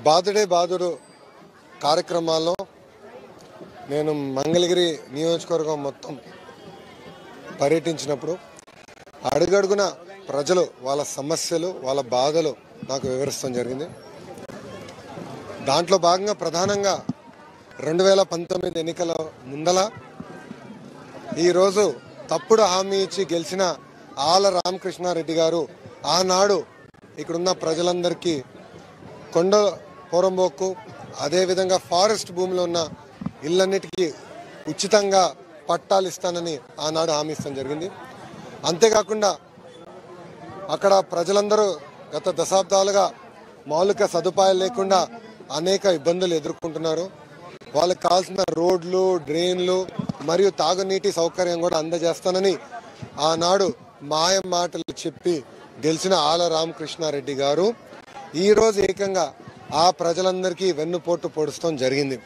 బాదుడే బాదుడు కార్యక్రమాల్లో నేను మంగళగిరి నియోజకవర్గం మొత్తం పర్యటించినప్పుడు అడుగడుగున ప్రజలు వాళ్ళ సమస్యలు వాళ్ళ బాధలు నాకు వివరిస్తాం జరిగింది దాంట్లో భాగంగా ప్రధానంగా రెండు వేల పంతొమ్మిది ఎన్నికల ముందల ఈరోజు తప్పుడు హామీ ఇచ్చి గెలిచిన ఆల రామకృష్ణారెడ్డి గారు ఆనాడు ఇక్కడున్న ప్రజలందరికీ కొండ పోరంబోకు అదేవిధంగా ఫారెస్ట్ భూమిలో ఉన్న ఇళ్ళన్నిటికీ ఉచితంగా పట్టాలు ఇస్తానని ఆనాడు హామీ ఇస్తాం జరిగింది అంతేకాకుండా అక్కడ ప్రజలందరూ గత దశాబ్దాలుగా మౌలిక సదుపాయాలు లేకుండా అనేక ఇబ్బందులు ఎదుర్కొంటున్నారు వాళ్ళకి కావాల్సిన రోడ్లు డ్రైన్లు మరియు తాగునీటి సౌకర్యం కూడా అందజేస్తానని ఆనాడు మాయ మాటలు చెప్పి గెలిచిన ఆల రామకృష్ణారెడ్డి గారు ఈరోజు ఏకంగా ఆ ప్రజలందరికీ వెన్నుపోటు పొడుస్తాం జరిగింది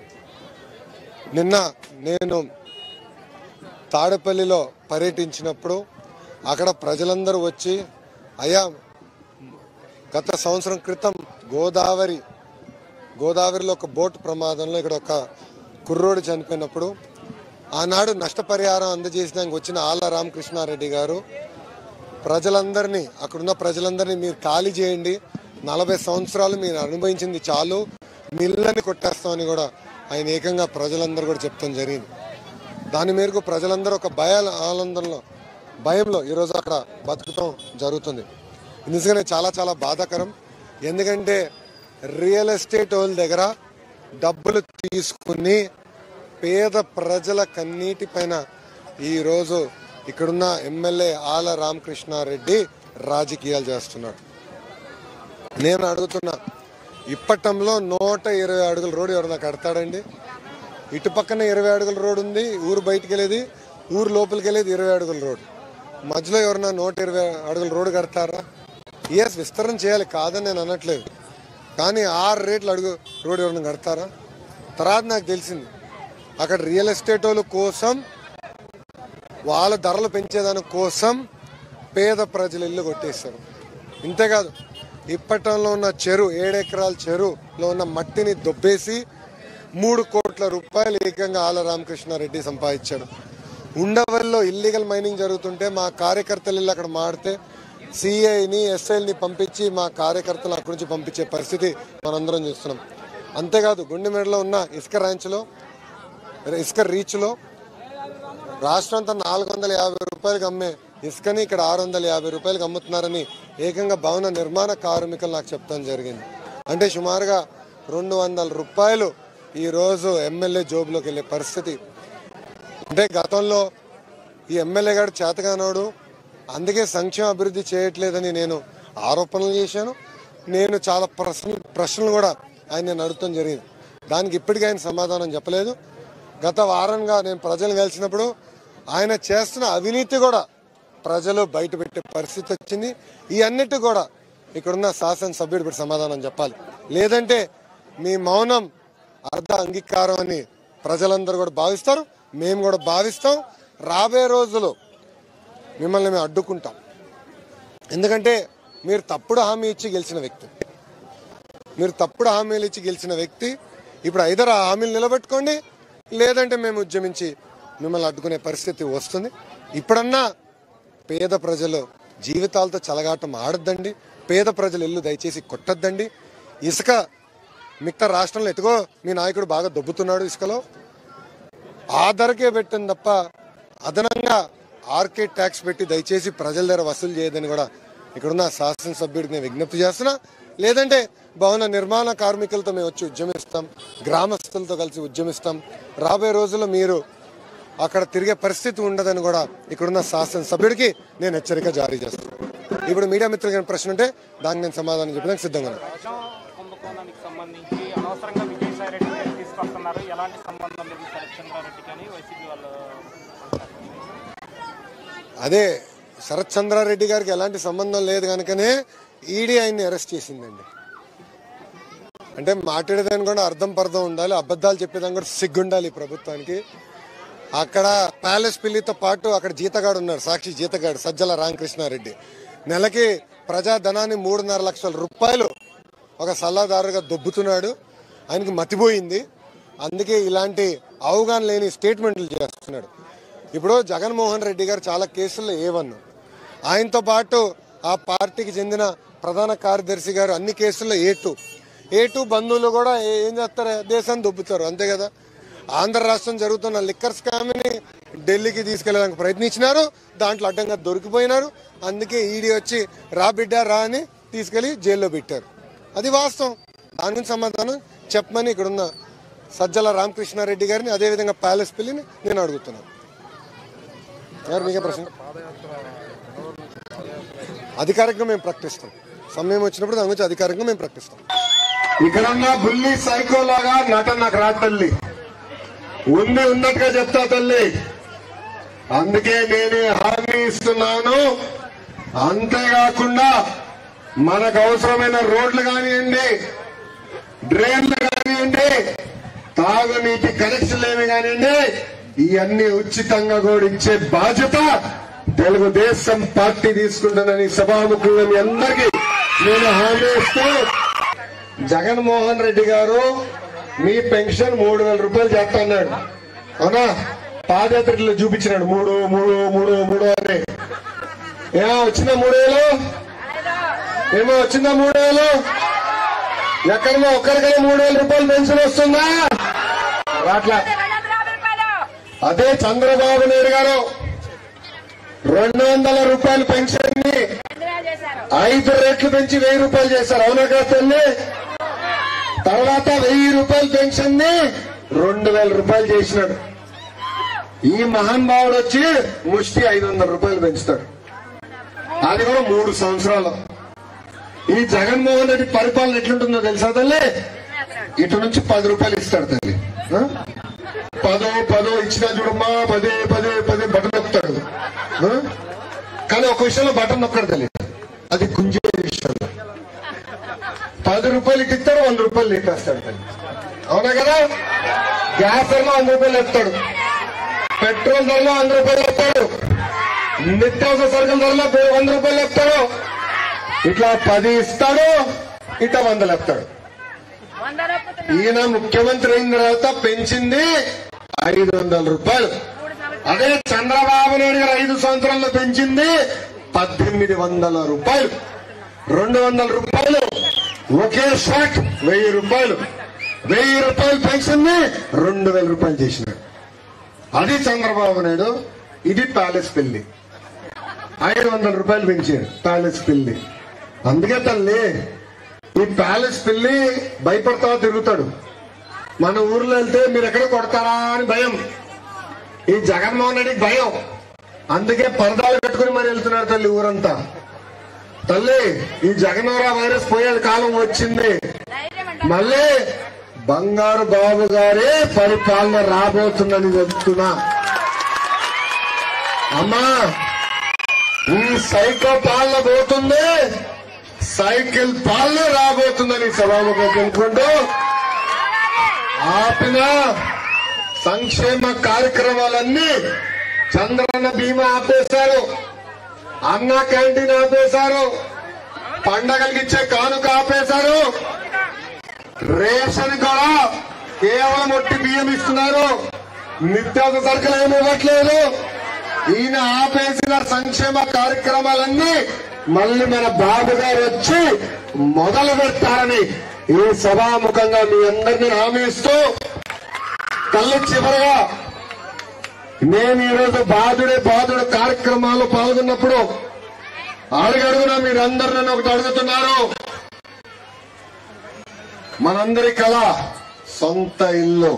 నిన్న నేను తాడేపల్లిలో పర్యటించినప్పుడు అక్కడ ప్రజలందరూ వచ్చి అయ్యా గత సంవత్సరం క్రితం గోదావరి గోదావరిలో ఒక బోట్ ప్రమాదంలో ఇక్కడ ఒక కుర్రోడు చనిపోయినప్పుడు ఆనాడు నష్టపరిహారం అందజేసినాక వచ్చిన ఆళ్ళ రామకృష్ణారెడ్డి గారు ప్రజలందరినీ అక్కడున్న ప్రజలందరినీ మీరు ఖాళీ చేయండి నలభై సంవత్సరాలు మీరు అనుభవించింది చాలు మిల్లని కొట్టేస్తామని కూడా ఆయన ఏకంగా ప్రజలందరూ కూడా చెప్తాం జరిగింది దాని మేరకు ప్రజలందరూ ఒక భయ ఆనందంలో భయంలో ఈరోజు అక్కడ బతుకుతాం జరుగుతుంది నిజంగానే చాలా చాలా బాధాకరం ఎందుకంటే రియల్ ఎస్టేట్ వాళ్ళ దగ్గర డబ్బులు తీసుకుని పేద ప్రజల కన్నీటి పైన ఈరోజు ఇక్కడున్న ఎమ్మెల్యే ఆల రామకృష్ణారెడ్డి రాజకీయాలు చేస్తున్నాడు నేను అడుగుతున్నా ఇప్పటంలో నూట ఇరవై అడుగుల రోడ్డు ఎవరన్నా కడతాడండి ఇటు పక్కన ఇరవై అడుగుల రోడ్డు ఉంది ఊరు బయటికి వెళ్ళేది ఊరు లోపలికి వెళ్ళేది ఇరవై అడుగుల రోడ్డు మధ్యలో ఎవరన్నా నూట ఇరవై అడుగుల రోడ్డు కడతారా ఎస్ విస్తరణ చేయాలి కాదని నేను అనట్లేదు కానీ ఆరు రేట్లు అడుగు రోడ్డు ఎవరైనా కడతారా తర్వాత నాకు తెలిసింది అక్కడ రియల్ ఎస్టేట్ వాళ్ళ కోసం వాళ్ళ ధరలు పెంచేదాని కోసం పేద ప్రజలు ఇల్లు కొట్టేస్తారు ఇంతేకాదు ఇప్పటంలో ఉన్న చెరువు ఏడెకరాల చెరువులో ఉన్న మట్టిని దొబ్బేసి మూడు కోట్ల రూపాయలు ఏకంగా ఆల రామకృష్ణారెడ్డి సంపాదించాడు ఉండవల్లో ఇల్లీగల్ మైనింగ్ జరుగుతుంటే మా కార్యకర్తలు వెళ్ళి అక్కడ మాడితే సిఐని ఎస్ఐని పంపించి మా కార్యకర్తలు అక్కడి నుంచి పంపించే పరిస్థితి మనందరం చూస్తున్నాం అంతేకాదు గుండెమేడలో ఉన్న ఇసుక ర్యాంచ్లో ఇసుక రీచ్లో రాష్ట్రం అంతా నాలుగు వందల యాభై రూపాయలకు అమ్మే ఇసుకని ఇక్కడ ఆరు వందల యాభై రూపాయలకు అమ్ముతున్నారని ఏకంగా భవన నిర్మాణ కార్మికులు నాకు చెప్తాం జరిగింది అంటే సుమారుగా రెండు వందల రూపాయలు ఈరోజు ఎమ్మెల్యే జోబులోకి వెళ్ళే పరిస్థితి అంటే గతంలో ఈ ఎమ్మెల్యే గారు చేతగానోడు అందుకే సంక్షేమ అభివృద్ధి చేయట్లేదని నేను ఆరోపణలు చేశాను నేను చాలా ప్రశ్న ప్రశ్నలు కూడా ఆయన నేను అడుగుతాం జరిగింది దానికి ఇప్పటికీ ఆయన సమాధానం చెప్పలేదు గత వారంగా నేను ప్రజలు కలిసినప్పుడు ఆయన చేస్తున్న అవినీతి కూడా ప్రజలు బయట పెట్టే పరిస్థితి వచ్చింది ఈ అన్నిటి కూడా ఇక్కడున్న శాసనసభ్యుడు ఇప్పుడు సమాధానం చెప్పాలి లేదంటే మీ మౌనం అర్ధ అంగీకారం అని ప్రజలందరూ కూడా భావిస్తారు మేము కూడా భావిస్తాం రాబోయే రోజులు మిమ్మల్ని మేము అడ్డుకుంటాం ఎందుకంటే మీరు తప్పుడు హామీ ఇచ్చి గెలిచిన వ్యక్తి మీరు తప్పుడు హామీలు ఇచ్చి గెలిచిన వ్యక్తి ఇప్పుడు ఐదరు ఆ హామీలు నిలబెట్టుకోండి లేదంటే మేము ఉద్యమించి మిమ్మల్ని అడ్డుకునే పరిస్థితి వస్తుంది ఇప్పుడన్నా పేద ప్రజలు జీవితాలతో చలగాటం ఆడద్దండి పేద ప్రజలు ఇల్లు దయచేసి కొట్టద్దండి ఇసుక మిగతా రాష్ట్రంలో ఎటుగో మీ నాయకుడు బాగా దొబ్బుతున్నాడు ఇసుకలో ఆ ధరకే పెట్టింది తప్ప అదనంగా ఆర్కే ట్యాక్స్ పెట్టి దయచేసి ప్రజల దగ్గర వసూలు చేయదని కూడా ఇక్కడున్న శాసనసభ్యుడికి నేను విజ్ఞప్తి చేస్తున్నా లేదంటే భవన నిర్మాణ కార్మికులతో మేము వచ్చి ఉద్యమిస్తాం గ్రామస్తులతో కలిసి ఉద్యమిస్తాం రాబోయే రోజుల్లో మీరు అక్కడ తిరిగే పరిస్థితి ఉండదని కూడా ఇక్కడున్న శాసనసభ్యుడికి నేను హెచ్చరిక జారీ చేస్తాను ఇప్పుడు మీడియా మిత్రులకి ప్రశ్న ఉంటే దానికి నేను సమాధానం చెప్పడానికి సిద్ధంగా ఉన్నాను ప్రజా కుంభకోణానికి సంబంధించి అనవసరంగా విజయసాయి రెడ్డి పేరు తీసుకొస్తున్నారు ఎలాంటి సంబంధం లేదు శరత్చంద్రారెడ్డి కానీ వైసీపీ వాళ్ళు అంటారు. అదే శరత్ చంద్రారెడ్డి గారికి ఎలాంటి సంబంధం లేదు కనుకనే ఈడీ ఆయన్ని అరెస్ట్ చేసిందండి అంటే మాట్లాడేదాన్ని కూడా అర్థం పర్థం ఉండాలి అబద్ధాలు చెప్పేదాన్ని కూడా సిగ్గుండాలి ఈ ప్రభుత్వానికి అక్కడ ప్యాలెస్ పిల్లితో పాటు అక్కడ జీతగాడు ఉన్నాడు సాక్షి జీతగాడు సజ్జల రామకృష్ణారెడ్డి నెలకి ప్రజాధనాన్ని మూడున్నర లక్షల రూపాయలు ఒక సలహాదారుగా దొబ్బుతున్నాడు ఆయనకి మతిపోయింది అందుకే ఇలాంటి అవగాహన లేని స్టేట్మెంట్లు చేస్తున్నాడు ఇప్పుడు జగన్మోహన్ రెడ్డి గారు చాలా కేసుల్లో ఏవన్ ఆయనతో పాటు ఆ పార్టీకి చెందిన ప్రధాన కార్యదర్శి గారు అన్ని కేసుల్లో ఏ టూ ఏ టూ బంధువులు కూడా ఏ- ఏం చేస్తారు దేశాన్ని దొబ్బుతారు అంతే కదా ఆంధ్ర రాష్ట్రం జరుగుతున్న లిక్కర్ స్కామ్ని ఢిల్లీకి తీసుకెళ్ళడానికి ప్రయత్నించినారు దాంట్లో అడ్డంగా దొరికిపోయినారు అందుకే ఈడీ వచ్చి రా బిడ్డ రా అని తీసుకెళ్లి జైల్లో పెట్టారు అది వాస్తవం దాని గురించి సమాధానం చెప్పమని ఇక్కడున్న సజ్జల రామకృష్ణారెడ్డి గారిని అదేవిధంగా ప్యాలెస్ పిల్లిని నేను అడుగుతున్నాను గారు మీకే ప్రశ్న అధికారికంగా మేము ప్రకటిస్తాం సమయం వచ్చినప్పుడు దాని గురించి అధికారికంగా మేము ప్రకటిస్తాం ఇక్కడ ఉన్న బుల్లి సైకో లాగా నటన నాకు రాదు తల్లి ఉంది ఉన్నట్టుగా చెప్తా తల్లి అందుకే నేను హామీ ఇస్తున్నాను అంతేకాకుండా మనకు అవసరమైన రోడ్లు కానివ్వండి డ్రైన్లు కానివ్వండి తాగునీటి కనెక్షన్లు ఏమి కానివ్వండి ఇవన్నీ ఉచితంగా కూడా ఇచ్చే బాధ్యత తెలుగుదేశం పార్టీ తీసుకుంటుందని సభాముఖంగా మీ అందరికీ నేను హామీ ఇస్తూ జగన్మోహన్ రెడ్డి గారు మీ పెన్షన్ మూడు వేల రూపాయలు చేస్తా అన్నాడు అవునా పాదయాత్రలో చూపించినాడు మూడు మూడు మూడు మూడు అని ఏమో వచ్చిందా మూడు వేలు ఏమో వచ్చిందా మూడు వేలు ఎక్కడమో ఒక్కరికైనా మూడు వేల రూపాయలు పెన్షన్ వస్తుందా రాట్లా అదే చంద్రబాబు నాయుడు గారు రెండు వందల రూపాయల పెన్షన్ ని ఐదు రెట్లు పెంచి వెయ్యి రూపాయలు చేశారు అవునా కదా తల్లి తర్వాత వెయ్యి రూపాయల పెన్షన్ ని రెండు వేల రూపాయలు చేసినాడు ఈ మహానుభావుడు వచ్చి ముష్టి ఐదు వందల రూపాయలు పెంచుతాడు అది కూడా మూడు సంవత్సరాలు ఈ జగన్మోహన్ రెడ్డి పరిపాలన ఎట్లుంటుందో తెలుసా తల్లి ఇటు నుంచి పది రూపాయలు ఇస్తాడు తల్లి ఆ? పదో పదో ఇచ్చినా చూడమ్మా పదే పదే పదే బటన్ నొక్కుతాడు ఆ? కానీ ఒక విషయంలో బటన్ నొక్కడు తల్లి అది గుంజే విషయంలో పది రూపాయలు ఇస్తాడు వంద రూపాయలు ఇట్టేస్తాడు తల్లి అవునా కదా గ్యాస్ ధరలో వంద రూపాయలు ఎత్తాడు పెట్రోల్ ధరలో వంద రూపాయలు ఎత్తాడు నిత్యావసర సరుకుల ధరలో బే- వంద రూపాయలు ఎత్తాడు ఇట్లా పది ఇస్తాడు ఇట్లా వందలు ఎత్తాడు ఈయన ముఖ్యమంత్రి అయిన తర్వాత పెంచింది ఐదు వందల రూపాయలు అదే చంద్రబాబు నాయుడు గారు ఐదు సంవత్సరాల్లో పెంచింది పద్దెనిమిది వందల రూపాయలు రెండు వందల రూపాయలు ఒకే షాట్ వెయ్యి రూపాయలు వెయ్యి రూపాయలు పెన్షన్ ని రెండు వేల రూపాయలు చేసినాడు అది చంద్రబాబు నాయుడు ఇది ప్యాలెస్ పెళ్లి ఐదు వందల రూపాయలు పెంచాడు ప్యాలెస్ పెళ్లి అందుకే తల్లి ఈ ప్యాలెస్ పెళ్లి భయపడతా తిరుగుతాడు మన ఊర్లో వెళ్తే మీరు ఎక్కడ కొడతారా అని భయం ఈ జగన్మోహన్ రెడ్డికి భయం అందుకే పరదాలు కట్టుకుని మరి వెళ్తున్నాడు తల్లి ఊరంతా తల్లి ఈ జగనోరా వైరస్ పోయే కాలం వచ్చింది మళ్ళీ బంగారు బాబు గారే పరిపాలన రాబోతుందని చెప్తున్నా అమ్మా ఈ సైకో పాలన పోతుంది సైకిల్ పాలన రాబోతుందని సభాముఖం తెలుపుకుంటూ ఆపిన సంక్షేమ కార్యక్రమాలన్నీ చంద్రన్న బీమా ఆపేశారు అన్న క్యాంటీన్ ఆపేశారు పండగలకి ఇచ్చే కానుక ఆపేశారు రేషన్ కూడా కేవలం ఒట్టి బియ్యం ఇస్తున్నారు నిత్యావసర సరుకులు ఏమి ఇవ్వట్లేదు ఈయన ఆపేసిన సంక్షేమ కార్యక్రమాలన్నీ మళ్ళీ మన బాబు గారు వచ్చి మొదలు పెడతారని ఈ సభాముఖంగా మీ అందరినీ హామీ ఇస్తూ తల్లి చివరగా నేను ఈరోజు బాధుడే బాధుడు కార్యక్రమాల్లో పాల్గొన్నప్పుడు అడుగడుగున మీరందరూ నన్ను ఒకటి అడుగుతున్నారు మనందరి కళ సొంత ఇల్లు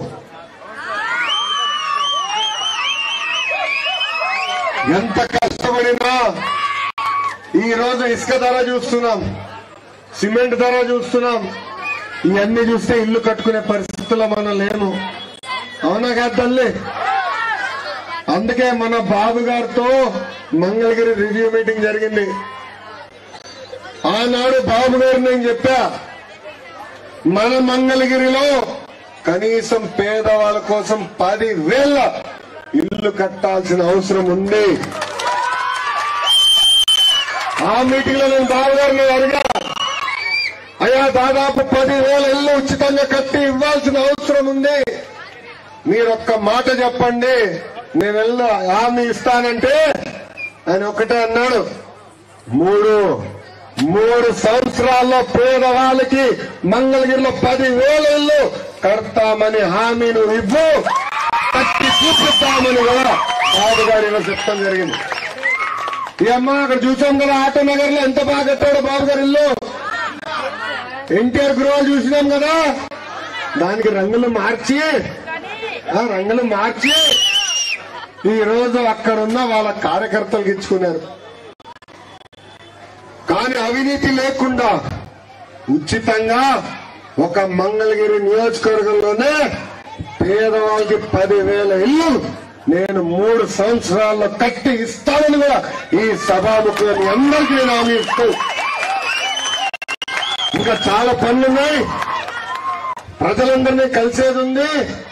ఎంత కష్టపడినా ఈ రోజు ఇసుక ధర చూస్తున్నాం సిమెంట్ ధర చూస్తున్నాం ఇవన్నీ చూస్తే ఇల్లు కట్టుకునే పరిస్థితుల్లో మనం లేము అవునా కాదు తల్లి అందుకే మన బాబు గారితో మంగళగిరి రివ్యూ మీటింగ్ జరిగింది ఆనాడు బాబు గారు నేను చెప్పా మన మంగళగిరిలో కనీసం పేదవాళ్ళ కోసం పది వేల ఇల్లు కట్టాల్సిన అవసరం ఉంది ఆ మీటింగ్ లో నేను బాబు గారిని అడిగా అయ్యా దాదాపు పదివేల ఇల్లు ఉచితంగా కట్టి ఇవ్వాల్సిన అవసరం ఉంది మీరు ఒక్క మాట చెప్పండి నేను వెళ్ళి హామీ ఇస్తానంటే ఆయన ఒకటే అన్నాడు మూడు మూడు సంవత్సరాల్లో పేదవాళ్ళకి మంగళగిరిలో పదివేల ఇల్లు కడతామని హామీ నువ్వు ఇవ్వు కట్టి చూపిస్తామని కూడా బాబు గారు ఇలా చెప్పడం జరిగింది ఈ అమ్మ అక్కడ చూసాం కదా ఆటో నగర్ లో ఎంత బాగా కట్టాడు బాబు గారు ఇల్లు ఎన్టీఆర్ గృహాలు చూసినాం కదా దానికి రంగులు మార్చి ఆ రంగులు మార్చి ఈ రోజు అక్కడున్న వాళ్ళ కార్యకర్తలకు ఇచ్చుకున్నారు కానీ అవినీతి లేకుండా ఉచితంగా ఒక మంగళగిరి నియోజకవర్గంలోనే పేదవాళ్ళకి పదివేల ఇల్లు నేను మూడు సంవత్సరాల్లో కట్టి ఇస్తానని కూడా ఈ సభాముఖులని అందరికీ నేను హామీ ఇస్తూ ఇంకా చాలా పనులున్నాయి ప్రజలందరినీ కలిసేది ఉంది